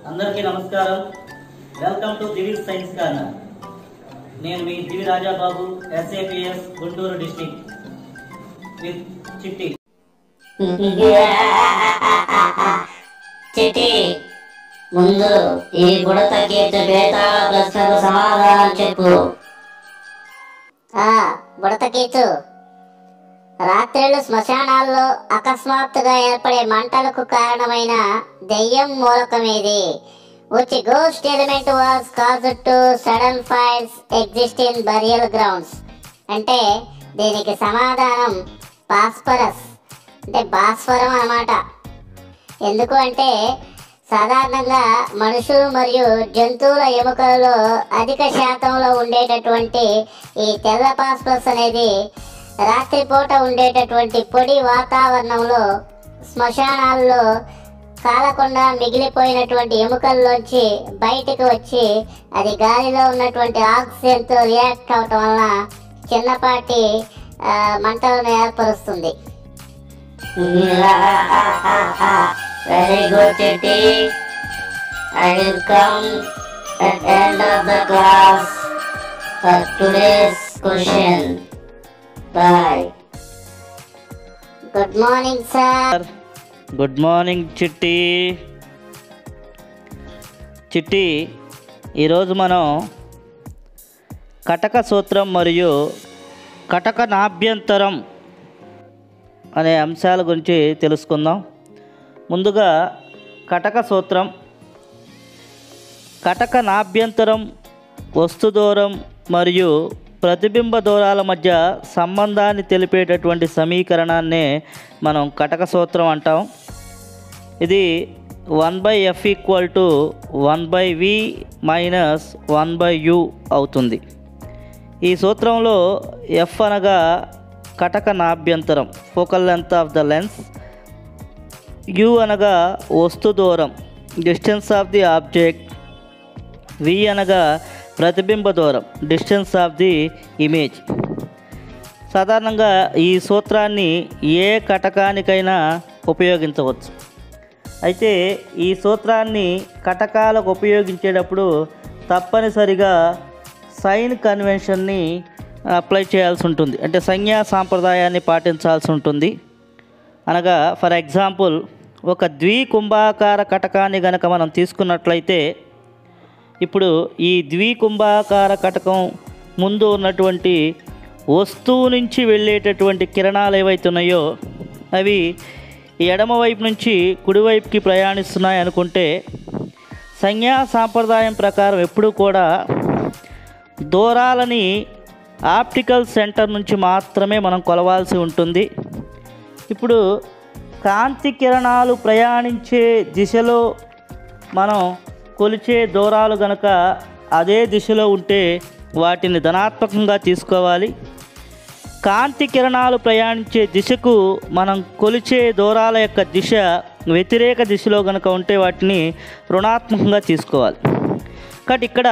అందరికీ నమస్కారం welcome to Divi science corner నేను మీ Divi Rajababu SAPS Guntur district with Chitti Chitti ముందు ఈ బుడతకి బేతాళ ప్రశ్నకు సమాధానం చెప్పు ఆ బుడతకీచు రాత్రిళ్ళు శ్మశానాల్లో అకస్మాత్తుగా ఏర్పడే మంటలకు కారణమైన దెయ్యం మూలకం ఇది which ghost element was caused to sudden fires exist in burial grounds అంటే దీనికి సమాధానం భాస్పరస్ అంటే భాస్వరం అన్నమాట ఎందుకు అంటే సాధారణంగా మనుషులు మరియు జంతువుల ఎముకలలో అధిక శాతంలో ఉండేటటువంటి ఈ తెల్ల పాస్పరస్ అనేది రాత్రిపూట ఉండేటటువంటి పొడి వాతావరణంలో శ్మశానాల్లో కాలకుండా మిగిలిపోయినటువంటి ఎముకల్లోంచి బయటకు వచ్చి అది గాలిలో ఉన్నటువంటి ఆక్సిజన్తో రియాక్ట్ అవటం వలన చిన్నపాటి ఆ, మంటలను ఏర్పరుస్తుంది very good Chitti I will come at end of the class for today's question. Bye. Good morning sir good morning Chitti Chitti ఈరోజు మనం కటక సూత్రం మరియు కటక నాభ్యంతరం అనే అంశాల గురించి తెలుసుకుందాం ముందుగా కటక సూత్రం కటక నాభ్యంతరం వస్తు దూరం మరియు ప్రతిబింబ దూరాల మధ్య సంబంధాన్ని తెలిపేటటువంటి సమీకరణాన్నే మనం కటక సూత్రం అంటాం ఇది one by F equal to one by V minus one by U అవుతుంది ఈ సూత్రంలో ఎఫ్ అనగా కటక నాభ్యంతరం focal length of the lens U అనగా వస్తు దూరం distance of the object V అనగా ప్రతిబింబ దూరం డిస్టెన్స్ ఆఫ్ ది ఇమేజ్ సాధారణంగా ఈ సూత్రాన్ని ఏ కటకానికైనా ఉపయోగించవచ్చు అయితే ఈ సూత్రాన్ని కటకాలకు ఉపయోగించేటప్పుడు తప్పనిసరిగా సైన్ కన్వెన్షన్ని అప్లై చేయాల్సి ఉంటుంది అంటే సంజ్ఞా సాంప్రదాయాన్ని పాటించాల్సి ఉంటుంది అనగా ఫర్ ఎగ్జాంపుల్ ఒక ద్వికుంభాకార కటకాన్ని గనక మనం తీసుకున్నట్లయితే ఇప్పుడు ఈ ద్వికుంభాకార కటకం ముందు ఉన్నటువంటి వస్తువు నుంచి వెళ్ళేటటువంటి కిరణాలు ఏవైతే ఉన్నాయో అవి ఎడమ వైపు నుంచి కుడివైపుకి ప్రయాణిస్తున్నాయి అనుకుంటే సంజ్ఞా సాంప్రదాయం ప్రకారం ఎప్పుడూ కూడా దూరాలని ఆప్టికల్ సెంటర్ నుంచి మాత్రమే మనం కొలవాల్సి ఉంటుంది ఇప్పుడు కాంతి కిరణాలు ప్రయాణించే దిశలో మనం కొలిచే దూరాలు గనక అదే దిశలో ఉంటే వాటిని ధనాత్మకంగా తీసుకోవాలి కాంతి కిరణాలు ప్రయాణించే దిశకు మనం కొలిచే దూరాల యొక్క దిశ వ్యతిరేక దిశలో గనక ఉంటే వాటిని రుణాత్మకంగా తీసుకోవాలి కాబట్టి ఇక్కడ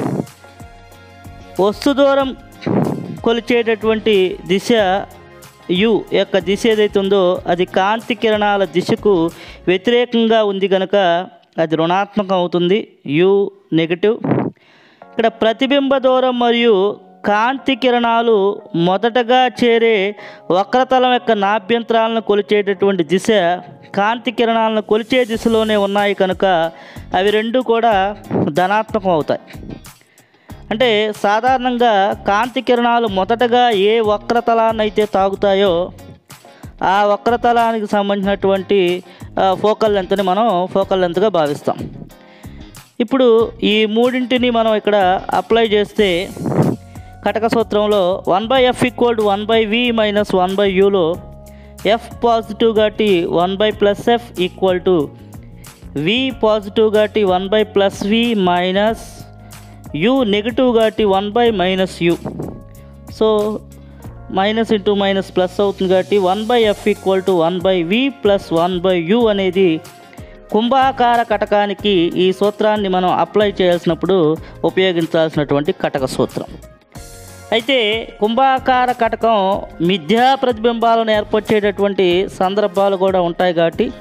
వస్తు దూరం కొలిచేటటువంటి దిశ యు యొక్క దిశ ఏదైతే ఉందో అది కాంతి కిరణాల దిశకు వ్యతిరేకంగా ఉంది కనుక అది రుణాత్మకం అవుతుంది యు నెగటివ్ ఇక్కడ ప్రతిబింబ దూరం మరియు కాంతి కిరణాలు మొదటగా చేరే వక్రతలం యొక్క నాభ్యంతరాలను కొలిచేటటువంటి దిశ కాంతి కిరణాలను కొలిచే దిశలోనే ఉన్నాయి కనుక అవి రెండు కూడా ధనాత్మకం అవుతాయి అంటే సాధారణంగా కాంతి కిరణాలు మొదటగా ఏ వక్రతలాన్ని అయితే తాగుతాయో ఆ వక్రతలానికి సంబంధించినటువంటి ఆ, ఫోకల్ లెంత్ని మనం ఫోకల్ లెంత్గా భావిస్తాం ఇప్పుడు ఈ మూడింటిని మనం ఇక్కడ అప్లై చేస్తే కటక సూత్రంలో one by F equal to one by V minus one by యూలో ఎఫ్ పాజిటివ్ కాబట్టి one by plus F equal to V positive కాబట్టి one by plus V minus U negative కాబట్టి one by minus U so minus into minus plus అవుతుంది కాబట్టి one by F equal to one by V plus one by U అనేది కుంభాకార కటకానికి ఈ సూత్రాన్ని మనం apply చేయాల్సినప్పుడు ఉపయోగించాల్సినటువంటి కటక సూత్రం అయితే కుంభాకార కటకం మిథ్యా ప్రతిబింబాలను ఏర్పరిచేటటువంటి సందర్భాలు కూడా ఉంటాయి కాబట్టి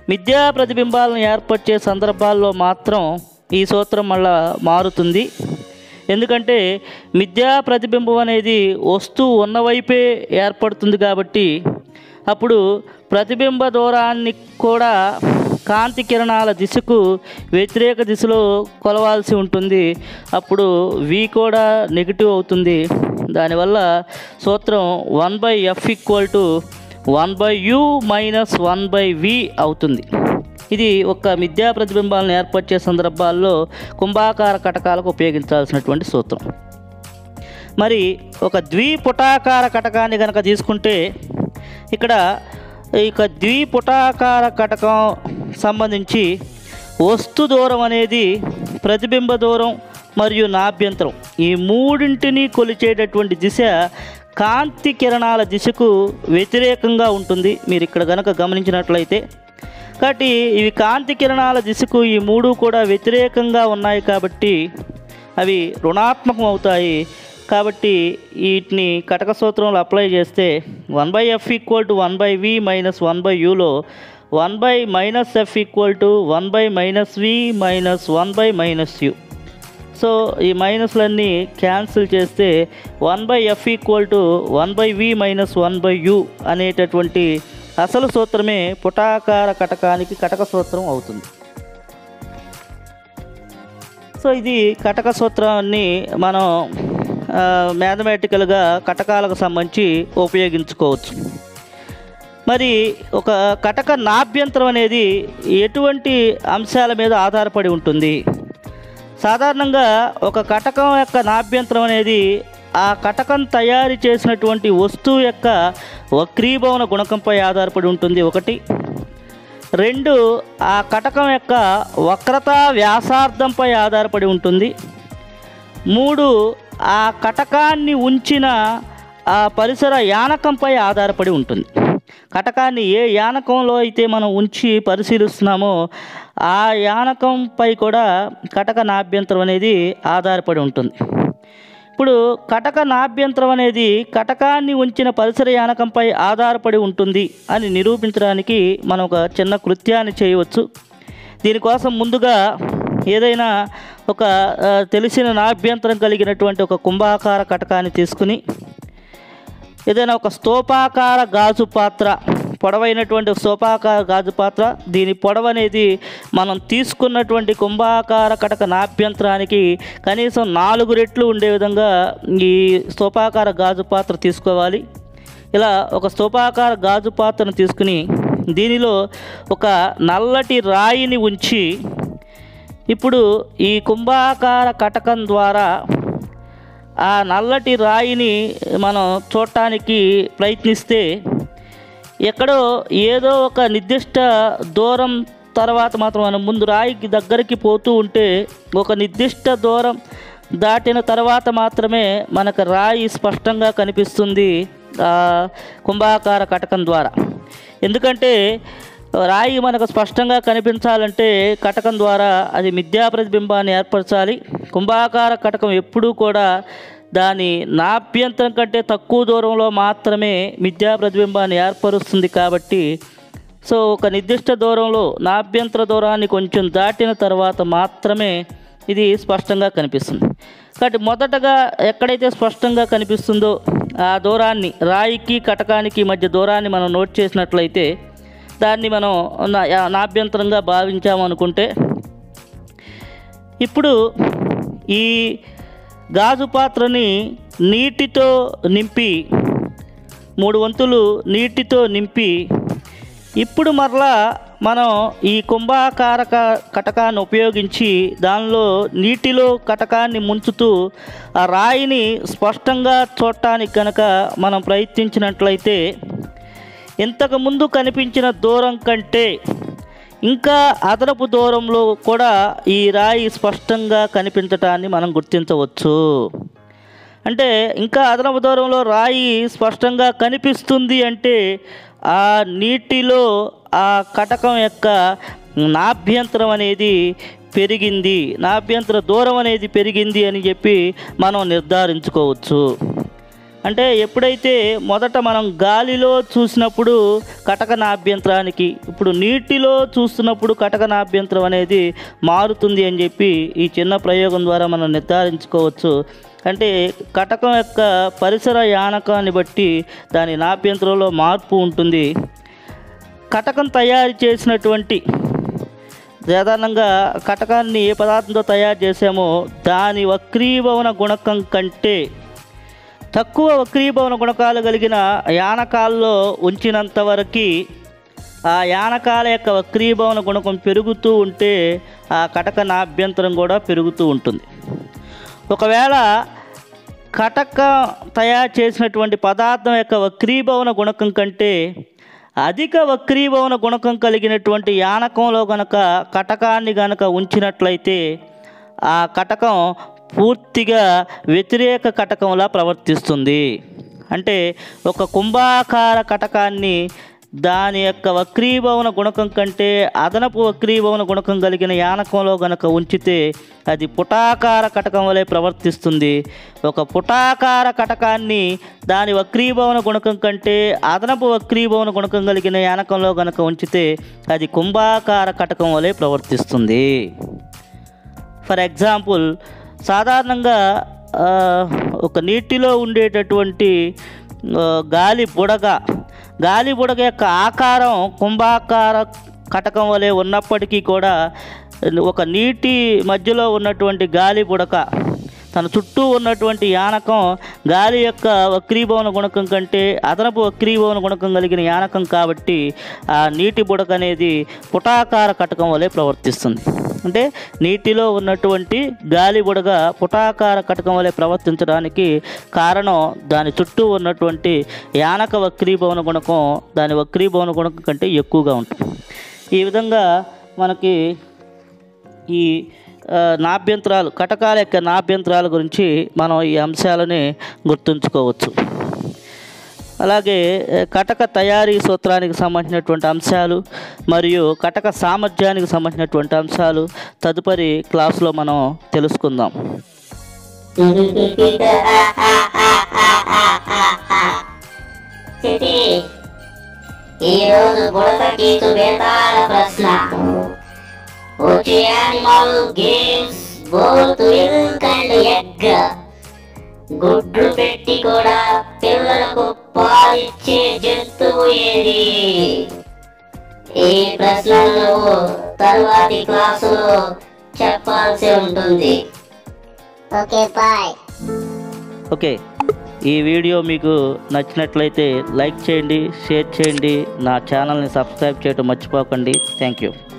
మిథ్యా ప్రతిబింబాలను ఏర్పరిచే సందర్భాల్లో మాత్రం ఈ సూత్రం మళ్ళా మారుతుంది ఎందుకంటే మిథ్యా ప్రతిబింబం అనేది వస్తువు ఉన్నవైపే ఏర్పడుతుంది కాబట్టి అప్పుడు ప్రతిబింబ దూరాన్ని కూడా కాంతి కిరణాల దిశకు వ్యతిరేక దిశలో కొలవాల్సి ఉంటుంది అప్పుడు వి కూడా నెగిటివ్ అవుతుంది దానివల్ల సూత్రం one by F equal to one by U minus one by V అవుతుంది ఇది ఒక మిథ్యా ప్రతిబింబాలను ఏర్పరిచే సందర్భాల్లో కుంభాకార కటకాలకు ఉపయోగించాల్సినటువంటి సూత్రం మరి ఒక ద్విపుటాకార కటకాన్ని కనుక తీసుకుంటే ఇక్కడ ఇక ద్విపుటాకార కటకం సంబంధించి వస్తు దూరం అనేది ప్రతిబింబ దూరం మరియు నాభ్యంతరం ఈ మూడింటిని కొలిచేటటువంటి దిశ కాంతి కిరణాల దిశకు వ్యతిరేకంగా ఉంటుంది మీరు ఇక్కడ కనుక గమనించినట్లయితే కాబట్టి ఇవి కాంతి కిరణాల దిశకు ఈ మూడు కూడా వ్యతిరేకంగా ఉన్నాయి కాబట్టి అవి రుణాత్మకం అవుతాయి కాబట్టి వీటిని కటక సూత్రంలో అప్లై చేస్తే one by F equal to one by V minus one by యూలో one by minus F equal to one by minus V minus one by minus U so ఈ మైనస్లన్నీ క్యాన్సిల్ చేస్తే one by F equal to one by V minus one by U అనేటటువంటి అసలు సూత్రమే పుటాకార కటకానికి కటక సూత్రం అవుతుంది so ఇది కటక సూత్రాన్ని మనం మ్యాథమెటికల్గా కటకాలకు సంబంధించి ఉపయోగించుకోవచ్చు మరి ఒక కటక నాభ్యంతరం అనేది ఎటువంటి అంశాల మీద ఆధారపడి ఉంటుంది సాధారణంగా ఒక కటకం యొక్క నాభ్యంతరం అనేది ఆ కటకం తయారు చేసినటువంటి వస్తువు యొక్క వక్రీభవన గుణకంపై ఆధారపడి ఉంటుంది ఒకటి రెండు ఆ కటకం యొక్క వక్రత వ్యాసార్థంపై ఆధారపడి ఉంటుంది మూడు ఆ కటకాన్ని ఉంచిన ఆ పరిసర యానకంపై ఆధారపడి ఉంటుంది కటకాన్ని ఏ యానకంలో అయితే మనం ఉంచి పరిశీలిస్తున్నామో ఆ యానకంపై కూడా కటక నాభ్యంతరం అనేది ఆధారపడి ఉంటుంది ఇప్పుడు కటక నాభ్యంతరం అనేది కటకాన్ని ఉంచిన పరిసర యానకంపై ఆధారపడి ఉంటుంది అని నిరూపించడానికి మనం ఒక చిన్న కృత్యాన్ని చేయవచ్చు దీనికోసం ముందుగా ఏదైనా ఒక ఆ, తెలిసిన నాభ్యంతరం కలిగినటువంటి ఒక కుంభాకార కటకాన్ని తీసుకుని ఏదైనా ఒక స్తూపాకార గాజు పాత్ర పొడవైనటువంటి ఒక స్తూపాకార గాజు పాత్ర దీని పొడవు అనేది మనం తీసుకున్నటువంటి కుంభాకార కటక నాభ్యంతరానికి కనీసం నాలుగు రెట్లు ఉండే విధంగా ఈ స్తూపాకార గాజు పాత్ర తీసుకోవాలి ఇలా ఒక స్తూపాకార గాజు పాత్రను తీసుకుని దీనిలో ఒక నల్లటి రాయిని ఉంచి ఇప్పుడు ఈ కుంభాకార కటకం ద్వారా ఆ నల్లటి రాయిని మనం చూడటానికి ప్రయత్నిస్తే ఎక్కడో ఏదో ఒక నిర్దిష్ట దూరం తర్వాత మాత్రం మనం ముందు రాయికి దగ్గరికి పోతూ ఉంటే ఒక నిర్దిష్ట దూరం దాటిన తర్వాత మాత్రమే మనకు రాయి స్పష్టంగా కనిపిస్తుంది ఆ కుంభాకార కటకం ద్వారా ఎందుకంటే రాయి మనకు స్పష్టంగా కనిపించాలంటే కటకం ద్వారా అది మిథ్యా ప్రతిబింబాన్ని ఏర్పరచాలి కుంభాకార కటకం ఎప్పుడూ కూడా దాని నాభ్యంతరం కంటే తక్కువ దూరంలో మాత్రమే మిథ్యా ప్రతిబింబాన్ని ఏర్పరుస్తుంది కాబట్టి సో ఒక నిర్దిష్ట దూరంలో నాభ్యంతర దూరాన్ని కొంచెం దాటిన తర్వాత మాత్రమే ఇది స్పష్టంగా కనిపిస్తుంది కాబట్టి మొదటగా ఎక్కడైతే స్పష్టంగా కనిపిస్తుందో ఆ దూరాన్ని రాయికి కటకానికి మధ్య దూరాన్ని మనం నోట్ చేసినట్లయితే దాన్ని మనం నా- నాభ్యంతరంగా భావించామనుకుంటే ఇప్పుడు ఈ గాజు పాత్రని నీటితో నింపి మూడు వంతులు నీటితో నింపి ఇప్పుడు మరలా మనం ఈ కుంభాకారక కటకాన్ని ఉపయోగించి దానిలో నీటిలో కటకాన్ని ముంచుతూ ఆ రాయిని స్పష్టంగా చూడటానికి కనుక మనం ప్రయత్నించినట్లయితే ఇంతకు ముందు కనిపించిన దూరం కంటే ఇంకా అదనపు దూరంలో కూడా ఈ రాయి స్పష్టంగా కనిపించటాన్ని మనం గుర్తించవచ్చు అంటే ఇంకా అదనపు దూరంలో రాయి స్పష్టంగా కనిపిస్తుంది అంటే ఆ నీటిలో ఆ కటకం యొక్క నాభ్యంతరం అనేది పెరిగింది నాభ్యంతర దూరం అనేది పెరిగింది అని చెప్పి మనం నిర్ధారించుకోవచ్చు అంటే ఎప్పుడైతే మొదట మనం గాలిలో చూసినప్పుడు కటక నాభ్యంతరానికి ఇప్పుడు నీటిలో చూస్తున్నప్పుడు కటక నాభ్యంతరం అనేది మారుతుంది అని చెప్పి ఈ చిన్న ప్రయోగం ద్వారా మనం నిర్ధారించుకోవచ్చు అంటే కటకం యొక్క పరిసర యానకాన్ని బట్టి దాని నాభ్యంతరంలో మార్పు ఉంటుంది కటకం తయారు చేసినటువంటి సాధారణంగా కటకాన్ని ఏ పదార్థంతో తయారు చేసామో దాని వక్రీభవన గుణకం కంటే తక్కువ వక్రీభవన గుణకాలు కలిగిన యానకాల్లో ఉంచినంత వరకు ఆ యానకాల యొక్క వక్రీభవన గుణకం పెరుగుతూ ఉంటే ఆ కటక నాభ్యంతరం కూడా పెరుగుతూ ఉంటుంది ఒకవేళ కటక తయారు చేసినటువంటి పదార్థం యొక్క వక్రీభవన గుణకం కంటే అధిక వక్రీభవన గుణకం కలిగినటువంటి యానకంలో గనక కటకాన్ని గనక ఉంచినట్లయితే ఆ కటకం పూర్తిగా వ్యతిరేక కటకంలా ప్రవర్తిస్తుంది అంటే ఒక కుంభాకార కటకాన్ని దాని యొక్క వక్రీభవన గుణకం కంటే అదనపు వక్రీభవన గుణకం కలిగిన యానకంలో గనక ఉంచితే అది పుటాకార కటకం వలె ప్రవర్తిస్తుంది ఒక పుటాకార కటకాన్ని దాని వక్రీభవన గుణకం కంటే అదనపు వక్రీభవన గుణకం కలిగిన యానకంలో గనక ఉంచితే అది కుంభాకార కటకం వలె ప్రవర్తిస్తుంది ఫర్ ఎగ్జాంపుల్ సాధారణంగా ఆ, ఒక నీటిలో ఉండేటటువంటి ఆ, గాలి బుడగ గాలి బుడగ యొక్క ఆకారం కుంభాకార కటకం వలె ఉన్నప్పటికీ కూడా ఒక నీటి మధ్యలో ఉన్నటువంటి గాలి బుడక తన చుట్టూ ఉన్నటువంటి యానకం గాలి యొక్క వక్రీభవన గుణకం కంటే అదనపు వక్రీభవన గుణకం కలిగిన యానకం కాబట్టి ఆ నీటి బుడక అనేది పుటాకార కటకం వలె ప్రవర్తిస్తుంది అంటే నీటిలో ఉన్నటువంటి గాలి బుడగ పుటాకార కటకం వలె ప్రవర్తించడానికి కారణం దాని చుట్టూ ఉన్నటువంటి యానక వక్రీభవన గుణకం దాని వక్రీభవన గుణకం కంటే ఎక్కువగా ఉంటుంది ఈ విధంగా మనకి ఈ ఆ, నాభ్యంతరాలు కటకాల యొక్క నాభ్యంతరాల గురించి మనం ఈ అంశాలని గుర్తుంచుకోవచ్చు అలాగే ఏ, కటక తయారీ సూత్రానికి సంబంధించినటువంటి అంశాలు మరియు కటక సామర్థ్యానికి సంబంధించినటువంటి అంశాలు తదుపరి క్లాసులో మనం తెలుసుకుందాం చిటి ఈరోజు బుడత కీచు బేతాళ ప్రశ్న Which animal gives both milk and egg? గుడ్లు పెట్టి కూడా పిల్లలకు పాలిచ్చే జంతువు ఏది ఈ ప్రశ్నలు నువ్వు తరువాతి క్లాసులో చెప్పాల్సి ఉంటుంది ఓకే బాయ్ ఓకే ఈ వీడియో మీకు నచ్చినట్లయితే లైక్ చేయండి షేర్ చేయండి నా ఛానల్ని సబ్స్క్రైబ్ చేయడం మర్చిపోకండి థ్యాంక్ యూ